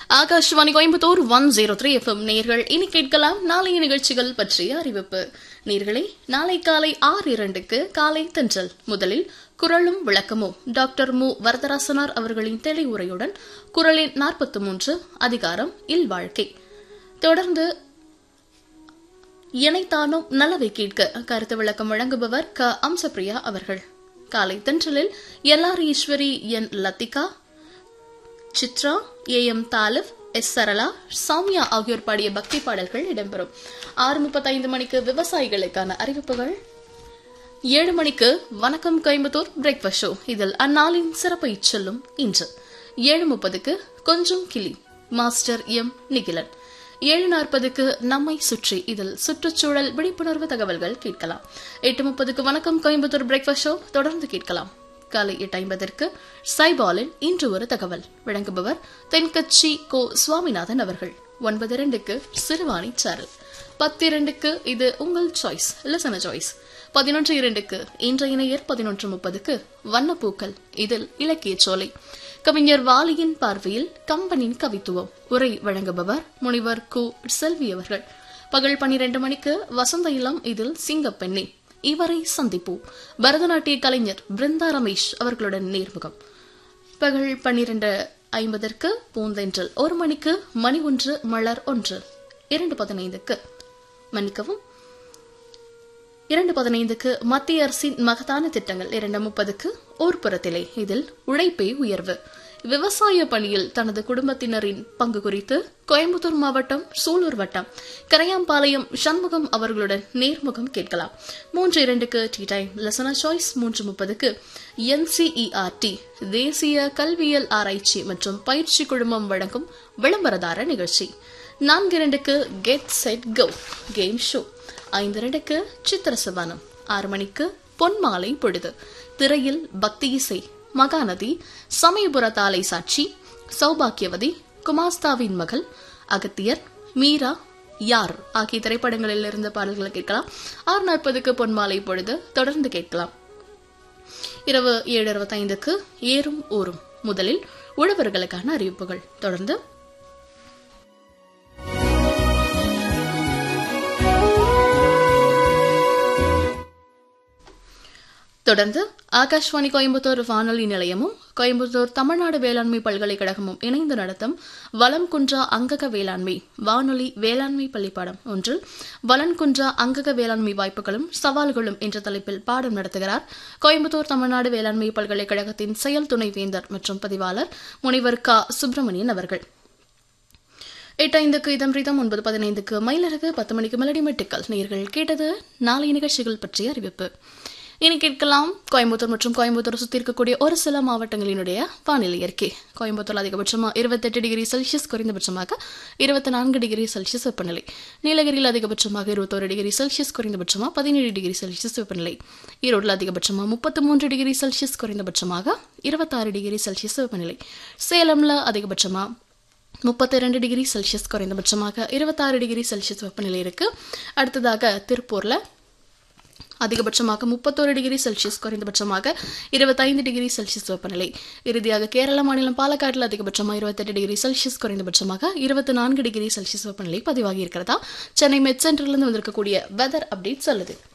Akashvani Coimbatore one zero three FM நேர்கள் இனி கேட்கலாம் நாளைய நிகழ்ச்சிகள் பற்றிய அறிவிப்பு நேர்களே நாளை காலை ஆறு இரண்டுக்கு காலை தென்றல் முதலில் குரலும் விளக்கமும் டாக்டர் மு வரதராசனார் அவர்களின் தெளிவுரையுடன் குரலின் நாற்பத்தி மூன்று அதிகாரம் இல்வாழ்க்கை தொடர்ந்து இணைத்தானும் நலவை கேட்க கருத்து விளக்கம் வழங்குபவர் க அம்சப்பிரியா அவர்கள் காலை தென்றலில் LR Eswari N Lathika Chithra A M Thalib S Sarala Soumya ஆகியோர் பாடிய பக்தி பாடல்கள் இடம்பெறும் ஆறு முப்பத்தைந்து மணிக்கு விவசாயிகளுக்கான அறிவிப்புகள் ஏழு மணிக்கு வணக்கம் கோயம்புத்தூர் பிரேக்ஃபாஸ்ட் ஷோ இதில் அந்நாளின் சிறப்பை சொல்லும் இன்று ஏழு முப்பதுக்கு கொஞ்சம் கிளி மாஸ்டர் எம் நிகிலன் ஏழு நாற்பதுக்கு நம்மை சுற்றி இதில் சுற்றுச்சூழல் விழிப்புணர்வு தகவல்கள் கேட்கலாம் எட்டு முப்பதுக்கு வணக்கம் கோயம்புத்தூர் பிரேக்ஃபாஸ்ட் ஷோ தொடர்ந்து கேட்கலாம் காலை எட்டு ஐம்பதற்கு சைபாலின் இன்று ஒரு தகவல் வழங்குபவர் தென்கட்சி கோ சுவாமிநாதன் அவர்கள் ஒன்பது இரண்டுக்கு சிறுவாணி சாரல் பத்து இரண்டுக்கு இது உங்கள் சாய்ஸ் லிசன சாய்ஸ் பதினொன்று இரண்டுக்கு இன்றைய நேயர் பதினொன்று முப்பதுக்கு வண்ணப்பூக்கள் இதில் இலக்கிய சோலை கவிஞர் வாலியின் பார்வையில் கம்பனின் கவித்துவம் உரை வழங்குபவர் முனிவர் கு செல்வி அவர்கள் பகல் பன்னிரண்டு மணிக்கு வசந்த இளம் இதில் சிங்கப்பெண்ணே இவரை சந்திப்போம் பரதநாட்டிய கலைஞர் பிருந்தா ரமேஷ் அவர்களுடன் நேர்முகம் பகல் பன்னிரண்டு ஐம்பதற்கு பூந்தென்றல் ஒரு மணிக்கு மணி ஒன்று மலர் ஒன்று இரண்டு பதினைந்துக்கு மன்னிக்கவும் இரண்டு பதினைந்துக்கு மத்திய அரசின் மகத்தான திட்டங்கள் இரண்டு முப்பதுக்கு ஊர்ப்புறத்திலே இதில் உழைப்பே உயர்வு விவசாய பணியில் தனது குடும்பத்தினரின் பங்கு குறித்து கோயம்புத்தூர் மாவட்டம் சூலூர் வட்டம் கரையாம்பாளையம் சண்முகம் அவர்களுடன் நேர்முகம் கேட்கலாம் மூன்று இரண்டுக்கு டி டைம் லெசனா சாய்ஸ் மூன்று முப்பதுக்கு என்சிஇஆர்டி தேசிய கல்வியல் ஆராய்ச்சி மற்றும் பயிற்சி குழுமம் வழங்கும் விளம்பரதார நிகழ்ச்சி நான்கு இரண்டுக்கு get set go game show ஐந்து இரண்டுக்கு சித்திர சபானம் ஆறு மணிக்கு பொன்மாலை பொழுது திரையில் பக்தி இசை மகாநதி சமயபுர தாலை சாட்சி சௌபாக்கியவதி குமாஸ்தாவின் மகள் அகத்தியர் மீரா யார் ஆகிய திரைப்படங்களில் இருந்த பாடல்களை கேட்கலாம் ஆறு நாற்பதுக்கு பொன்மாலை பொழுது தொடர்ந்து கேட்கலாம் இரவு ஏழு இருபத்தைந்துக்கு ஏறும் ஊரும் முதலில் உழவர்களுக்கான அறிவிப்புகள் தொடர்ந்து தொடர்ந்து ஆகாஷ்வாணி கோயம்புத்தூர் வானொலி நிலையமும் கோயம்புத்தூர் தமிழ்நாடு வேளாண்மை பல்கலைக்கழகமும் இணைந்து நடத்தும் வளம் குன்றா அங்கக வேளாண்மை வானொலி வேளாண்மை பள்ளிப்பாடம் ஒன்றில் வளன் குன்றா அங்கக வேளாண்மை வாய்ப்புகளும் சவால்களும் என்ற தலைப்பில் பாடம் நடத்துகிறார் கோயம்புத்தூர் தமிழ்நாடு வேளாண்மை பல்கலைக்கழகத்தின் செயல் துணைவேந்தர் மற்றும் பதிவாளர் முனைவர் க சுப்பிரமணியன் அவர்கள் எட்டு ஐந்துக்கு இதம் ரீதம் ஒன்பது பதினைந்துக்கு மயிலழகு பத்து மணிக்கு மெலடி மெட்டுக்கள் நேர்கள் கேட்டது நாளைய நிகழ்ச்சிகள் பற்றிய அறிவிப்பு இனி கேட்கலாம் கோயம்புத்தூர் மற்றும் கோயம்புத்தூர் சுற்றி இருக்கக்கூடிய ஒரு சில மாவட்டங்களினுடைய வானிலை இயற்கை கோயம்புத்தூர் அதிகபட்சமாக இருபத்தெட்டு டிகிரி செல்சியஸ் குறைந்தபட்சமாக இருபத்தி நான்கு டிகிரி செல்சியஸ் வெப்பநிலை நீலகிரியில் அதிகபட்சமாக இருபத்தோரு டிகிரி செல்சியஸ் குறைந்தபட்சமாக பதினேழு டிகிரி செல்சியஸ் வெப்பநிலை ஈரோட்டில் அதிகபட்சமாக முப்பத்தி மூன்று டிகிரி செல்சியஸ் குறைந்தபட்சமாக இருபத்தாறு டிகிரி செல்சியஸ் வெப்பநிலை சேலமில் அதிகபட்சமாக முப்பத்தி ரெண்டு டிகிரி செல்சியஸ் குறைந்தபட்சமாக இருபத்தாறு டிகிரி செல்சியஸ் வெப்பநிலை இருக்கு அடுத்ததாக திருப்பூர்ல அதிகபட்சமாக முப்பத்தோரு டிகிரி செல்சியஸ் குறைந்தபட்சமாக இருபத்தைந்து டிகிரி செல்சியஸ் வெப்பநிலை இறுதியாக கேரள மாநிலம் பாலக்காட்டில் அதிகபட்சமாக இருபத்தெட்டு டிகிரி செல்சியஸ் குறைந்தபட்சமாக இருபத்தி நான்கு டிகிரி செல்சியஸ் வெப்பநிலை பதிவாகி இருக்கிறதா சென்னை மெட் சென்டர்லேருந்து வந்திருக்கக்கூடிய வெதர் அப்டேட் சொல்லுது